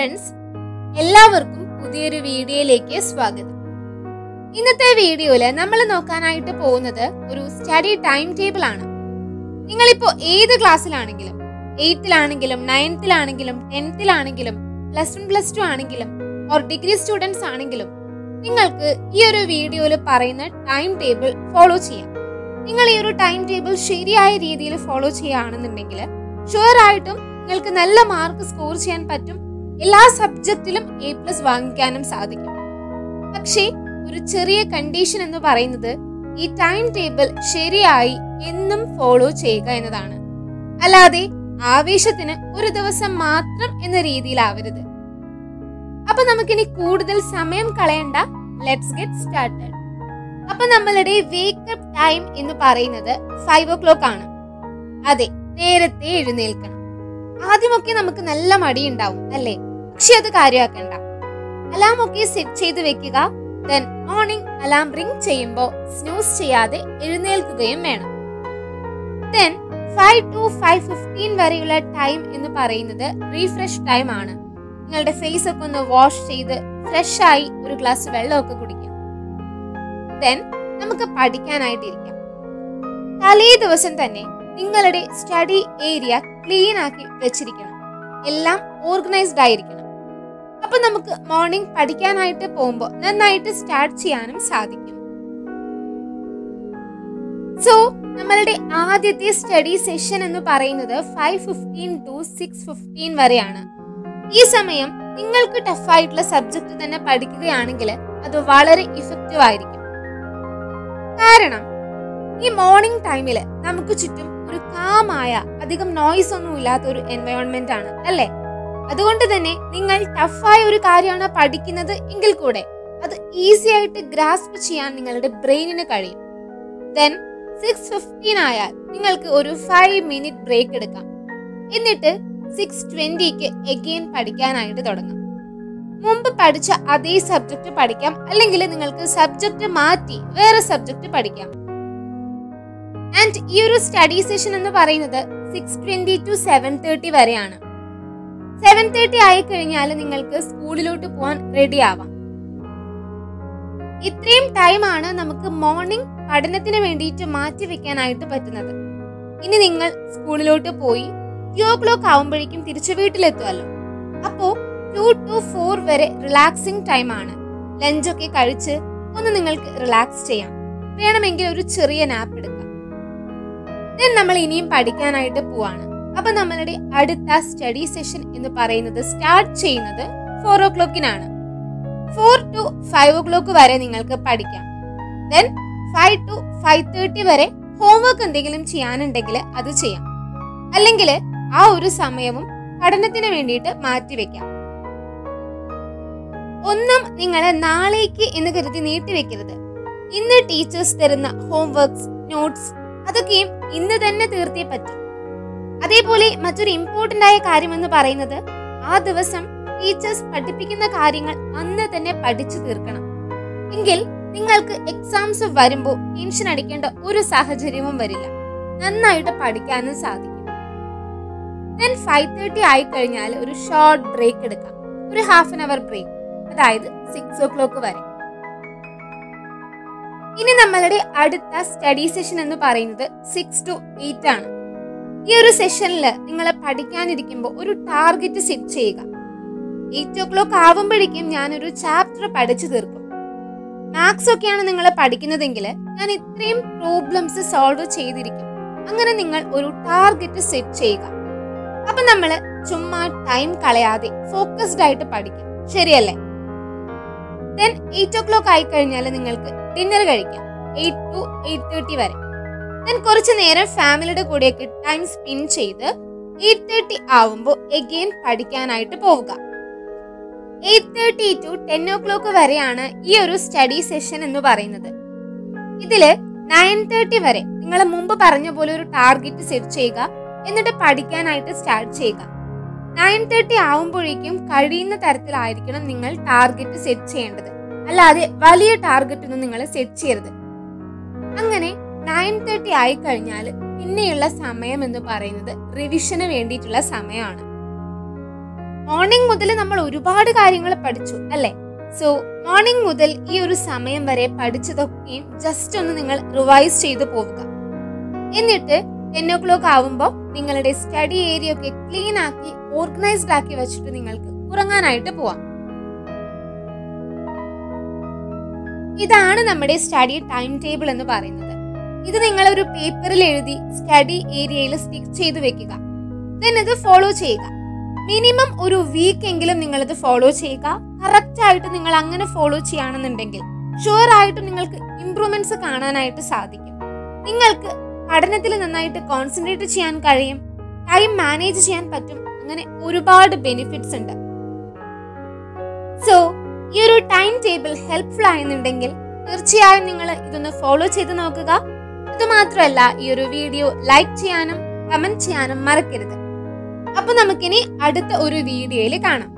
friends എല്ലാവർക്കും പുതിയൊരു വീഡിയോയിലേക്ക് സ്വാഗതം ഇന്നത്തെ വീഡിയോയില് നമ്മൾ നോക്കാനായിട്ട് പോകുന്നത് ഒരു സ്റ്റഡി ടൈം ടേബിൾ ആണ് നിങ്ങളിപ്പോ ഏത് ക്ലാസ്സിലാണെങ്കിലും എയ്ത്തിലാണെങ്കിലും നയൻത്തിലാണെങ്കിലും ടെൻത്തിലാണെങ്കിലും പ്ലസ് വൺ പ്ലസ് ടു ആണെങ്കിലും ഓർ ഡിഗ്രി സ്റ്റുഡൻസ് ആണെങ്കിലും നിങ്ങൾക്ക് ഈ ഒരു വീഡിയോയിൽ പറയുന്ന ടൈം ടേബിൾ ഫോളോ ചെയ്യാം നിങ്ങൾ ഈ ഒരു ടൈം ടേബിൾ ശരിയായ രീതിയിൽ ഫോളോ ചെയ്യുകയാണെന്നുണ്ടെങ്കിൽ ഷുവർ ആയിട്ടും നിങ്ങൾക്ക് നല്ല മാർക്ക് സ്കോർ ചെയ്യാൻ പറ്റും എല്ലാ സബ്ജക്റ്റിലും എ പ്ലസ് വാങ്ങിക്കാനും സാധിക്കും പക്ഷേ ഒരു ചെറിയ കണ്ടീഷൻ എന്ന് പറയുന്നത് ഈ ടൈം ടേബിൾ ശരിയായി എന്നും ഫോളോ ചെയ്യുക എന്നതാണ് അല്ലാതെ ആവേശത്തിന് ഒരു ദിവസം മാത്രം എന്ന രീതിയിലാവരുത് അപ്പൊ നമുക്കിനി കൂടുതൽ സമയം കളയണ്ട ലെറ്റ്സ് ഗെറ്റ് സ്റ്റാർട്ടഡ് അപ്പൊ നമ്മളുടെ വേക്കപ്പ് ടൈം എന്ന് പറയുന്നത് ഫൈവ് ഓ ക്ലോക്ക് ആണ് അതെ നേരത്തെ എഴുന്നേൽക്കണം ആദ്യമൊക്കെ നമുക്ക് നല്ല മടിയുണ്ടാവും അല്ലേ പക്ഷെ അത് കാര്യമാക്കണ്ട അലാം ഒക്കെ സെറ്റ് ചെയ്ത് വെക്കുക ദെൻ മോർണിംഗ് അലാം റിംഗ് ചെയ്യുമ്പോൾ സ്നൂസ് ചെയ്യാതെ എഴുന്നേൽക്കുകയും വേണം then five to five fifteen വരെയുള്ള ടൈം എന്ന് പറയുന്നത് റീഫ്രഷ് ടൈം ആണ് നിങ്ങളുടെ ഫേസ് ഒക്കെ ഒന്ന് വാഷ് ചെയ്ത് ഫ്രഷ് ആയി ഒരു ഗ്ലാസ് വെള്ളമൊക്കെ കുടിക്കാം ദെൻ നമുക്ക് പഠിക്കാനായിട്ടിരിക്കാം തലേ ദിവസം തന്നെ നിങ്ങളുടെ സ്റ്റഡി ഏരിയ ക്ലീൻ ആക്കി വെച്ചിരിക്കണം എല്ലാം ഓർഗനൈസ്ഡ് ആയിരിക്കണം അപ്പൊ നമുക്ക് മോർണിംഗ് പഠിക്കാനായിട്ട് പോകുമ്പോൾ നന്നായിട്ട് സ്റ്റാർട്ട് ചെയ്യാനും സാധിക്കും സോ നമ്മളുടെ ആദ്യത്തെ സ്റ്റഡി സെഷൻ എന്ന് പറയുന്നത് five fifteen to six fifteen വരെയാണ് ഈ സമയം നിങ്ങൾക്ക് ടഫായിട്ടുള്ള സബ്ജക്ട് തന്നെ പഠിക്കുകയാണെങ്കിൽ അത് വളരെ ഇഫക്റ്റീവ് ആയിരിക്കും കാരണം ഈ മോർണിംഗ് ടൈമിൽ നമുക്ക് ചുറ്റും ഒരു കാമായ അധികം നോയ്സ് ഒന്നും ഇല്ലാത്ത ഒരു എൻവയോൺമെന്റ് ആണ് അല്ലേ അതുകൊണ്ട് തന്നെ നിങ്ങൾ ടഫായ ഒരു കാര്യമാണ് പഠിക്കുന്നത് എങ്കിൽ കൂടെ അത് ഈസി ആയിട്ട് ഗ്രാസ്പ് ചെയ്യാൻ നിങ്ങളുടെ ബ്രെയിനിന് കഴിയും ദെൻ സിക്സ് ഫിഫ്റ്റീൻ ആയാൽ നിങ്ങൾക്ക് ഒരു ഫൈവ് മിനിറ്റ് ബ്രേക്ക് എടുക്കാം എന്നിട്ട് സിക്സ് ട്വന്റിക്ക് എഗെയിൻ പഠിക്കാനായിട്ട് തുടങ്ങാം മുമ്പ് പഠിച്ച അതേ സബ്ജക്ട് പഠിക്കാം അല്ലെങ്കിൽ നിങ്ങൾക്ക് സബ്ജക്ട് മാറ്റി വേറെ സബ്ജക്ട് പഠിക്കാം ആൻഡ് ഈ ഒരു സ്റ്റഡി സെഷൻ എന്ന് പറയുന്നത് six twenty two seven thirty വരെയാണ് സെവൻ തേർട്ടി ആയി കഴിഞ്ഞാൽ നിങ്ങൾക്ക് സ്കൂളിലോട്ട് പോകാൻ റെഡി ആവാം ഇത്രയും ടൈമാണ് നമുക്ക് മോർണിംഗ് പഠനത്തിന് വേണ്ടിയിട്ട് മാറ്റി വെക്കാനായിട്ട് പറ്റുന്നത് ഇനി നിങ്ങൾ സ്കൂളിലോട്ട് പോയി ടു ഓ ക്ലോക്ക് ആവുമ്പോഴേക്കും തിരിച്ചു വീട്ടിലെത്തുമല്ലോ അപ്പോ ടു ടു ഫോർ വരെ റിലാക്സിംഗ് ടൈം ആണ് ലഞ്ചൊക്കെ കഴിച്ച് ഒന്ന് നിങ്ങൾക്ക് റിലാക്സ് ചെയ്യാം വേണമെങ്കിൽ ഒരു ചെറിയ നാപ്പ് എടുക്കാം ദെൻ നമ്മൾ ഇനിയും പഠിക്കാനായിട്ട് പോവാണ് അപ്പൊ നമ്മളുടെ അടുത്ത സ്റ്റഡി സെഷൻ എന്ന് പറയുന്നത് സ്റ്റാർട്ട് ചെയ്യുന്നത് ഫോർ ഓ ക്ലോക്കിനാണ് four to five o'clock വരെ നിങ്ങൾക്ക് പഠിക്കാം then five to five thirty വരെ ഹോംവർക്ക് എന്തെങ്കിലും ചെയ്യാനുണ്ടെങ്കിൽ അത് ചെയ്യാം അല്ലെങ്കിൽ ആ ഒരു സമയവും പഠനത്തിന് വേണ്ടിയിട്ട് മാറ്റിവെക്കാം ഒന്നും നിങ്ങളെ നാളേക്ക് എന്ന് കരുതി നീട്ടിവെക്കരുത് ഇന്ന് ടീച്ചേഴ്സ് തരുന്ന ഹോംവർക്സ് നോട്ട്സ് അതൊക്കെയും ഇന്ന് തന്നെ തീർത്തേ പറ്റും അതേപോലെ മറ്റൊരു ഇമ്പോർട്ടന്റ് ആയ കാര്യം എന്ന് പറയുന്നത് ആ ദിവസം ടീച്ചേഴ്സ് പഠിപ്പിക്കുന്ന കാര്യങ്ങൾ അന്ന് തന്നെ പഠിച്ചു തീർക്കണം എങ്കിൽ നിങ്ങൾക്ക് എക്സാംസ് വരുമ്പോൾ ടെൻഷൻ അടിക്കേണ്ട ഒരു സാഹചര്യവും വരില്ല നന്നായിട്ട് പഠിക്കാനും സാധിക്കും ദെൻ ഫൈവ് തേർട്ടി ആയി കഴിഞ്ഞാൽ ഒരു ഷോർട്ട് ബ്രേക്ക് എടുക്കാം ഒരു ഹാഫ് ആൻ അവർ ബ്രേക്ക് അതായത് സിക്സ് ഓ ക്ലോക്ക് വരെ ഇനി നമ്മളുടെ അടുത്ത സ്റ്റഡി സെഷൻ എന്ന് പറയുന്നത് സിക്സ് ടു എയ്റ്റ് ആണ് ഈ ഒരു സെഷനിൽ നിങ്ങൾ പഠിക്കാനിരിക്കുമ്പോൾ ഒരു ടാർഗറ്റ് സെറ്റ് ചെയ്യുക എയ്റ്റ് ഓ ക്ലോക്ക് ആവുമ്പോഴേക്കും ഞാനൊരു ചാപ്റ്റർ പഠിച്ചു തീർക്കും മാത്സ് ഒക്കെയാണ് നിങ്ങൾ പഠിക്കുന്നതെങ്കിൽ ഞാൻ ഇത്രയും പ്രോബ്ലംസ് സോൾവ് ചെയ്തിരിക്കും അങ്ങനെ നിങ്ങൾ ഒരു ടാർഗറ്റ് സെറ്റ് ചെയ്യുക അപ്പൊ നമ്മൾ ചുമ്മാ ടൈം കളയാതെ ഫോക്കസ്ഡ് ആയിട്ട് പഠിക്കും ശരിയല്ലേ ദെൻ എയ്റ്റ് ഓ ക്ലോക്ക് ആയി കഴിഞ്ഞാൽ നിങ്ങൾക്ക് ഡിന്നർ കഴിക്കാം എയ്റ്റ് ടു എയ്റ്റ് തേർട്ടി വരെ ദെൻ കുറച്ച് നേരം ഫാമിലിയുടെ കൂടെയൊക്കെ ടൈം സ്പെൻഡ് ചെയ്ത് എയ്റ്റ് തേർട്ടി ആവുമ്പോൾ എഗെയിൻ പഠിക്കാനായിട്ട് പോവുക eight thirty to ten o'clock വരെയാണ് ഈ ഒരു സ്റ്റഡി സെഷൻ എന്ന് പറയുന്നത് ഇതില് നയൻ തേർട്ടി വരെ നിങ്ങൾ മുമ്പ് പറഞ്ഞ പോലെ ഒരു ടാർഗറ്റ് സെറ്റ് ചെയ്യുക എന്നിട്ട് പഠിക്കാനായിട്ട് സ്റ്റാർട്ട് ചെയ്യുക നയൻ തേർട്ടി ആവുമ്പോഴേക്കും കഴിയുന്ന തരത്തിലായിരിക്കണം നിങ്ങൾ ടാർഗറ്റ് സെറ്റ് ചെയ്യേണ്ടത് അല്ലാതെ വലിയ ടാർഗറ്റ് ഒന്നും നിങ്ങൾ സെറ്റ് ചെയ്യരുത് അങ്ങനെ നയൻ തേർട്ടി ആയി കഴിഞ്ഞാൽ പിന്നെയുള്ള സമയം എന്ന് പറയുന്നത് റിവിഷന് വേണ്ടിയിട്ടുള്ള സമയമാണ് മോർണിംഗ് മുതൽ നമ്മൾ ഒരുപാട് കാര്യങ്ങൾ പഠിച്ചു അല്ലേ സോ മോർണിംഗ് മുതൽ ഈ ഒരു സമയം വരെ പഠിച്ചതൊക്കെയും ജസ്റ്റ് ഒന്ന് നിങ്ങൾ റിവൈസ് ചെയ്തു പോവുക എന്നിട്ട് ടെൻ ഒ ക്ലോക്ക് ആവുമ്പോൾ നിങ്ങളുടെ സ്റ്റഡി ഏരിയ ഒക്കെ ക്ലീൻ ആക്കി ഓർഗനൈസ്ഡ് ആക്കി വെച്ചിട്ട് നിങ്ങൾക്ക് ഉറങ്ങാനായിട്ട് പോവാം ഇതാണ് നമ്മുടെ സ്റ്റഡി ടൈം ടേബിൾ എന്ന് പറയുന്നത് ഇത് നിങ്ങൾ ഒരു പേപ്പറിൽ എഴുതി സ്റ്റഡി ഏരിയയിൽ സ്റ്റിക്ക് ചെയ്ത് വെക്കുക ദെൻ ഇത് ഫോളോ ചെയ്യുക മിനിമം ഒരു വീക്ക് എങ്കിലും നിങ്ങൾ ഇത് ഫോളോ ചെയ്യുക കറക്റ്റ് ആയിട്ട് നിങ്ങൾ അങ്ങനെ ഫോളോ ചെയ്യുകയാണെന്നുണ്ടെങ്കിൽ ഷുവർ ആയിട്ട് നിങ്ങൾക്ക് ഇംപ്രൂവ്മെന്റ്സ് കാണാനായിട്ട് സാധിക്കും നിങ്ങൾക്ക് പഠനത്തിൽ നന്നായിട്ട് കോൺസെൻട്രേറ്റ് ചെയ്യാൻ കഴിയും ടൈം മാനേജ് ചെയ്യാൻ പറ്റും അങ്ങനെ ഒരുപാട് ബെനിഫിറ്റ്സ് ഉണ്ട് സോ ഈ ഒരു ടൈം ടേബിൾ ഹെൽപ്ഫുൾ ആയെന്നുണ്ടെങ്കിൽ തീർച്ചയായും നിങ്ങൾ ഇതൊന്ന് ഫോളോ ചെയ്ത് നോക്കുക ഇത് മാത്രമല്ല ഈ ഒരു വീഡിയോ ലൈക്ക് ചെയ്യാനും കമന്റ് ചെയ്യാനും മറക്കരുത് അപ്പൊ നമുക്കിനി അടുത്ത ഒരു വീഡിയോയിൽ കാണാം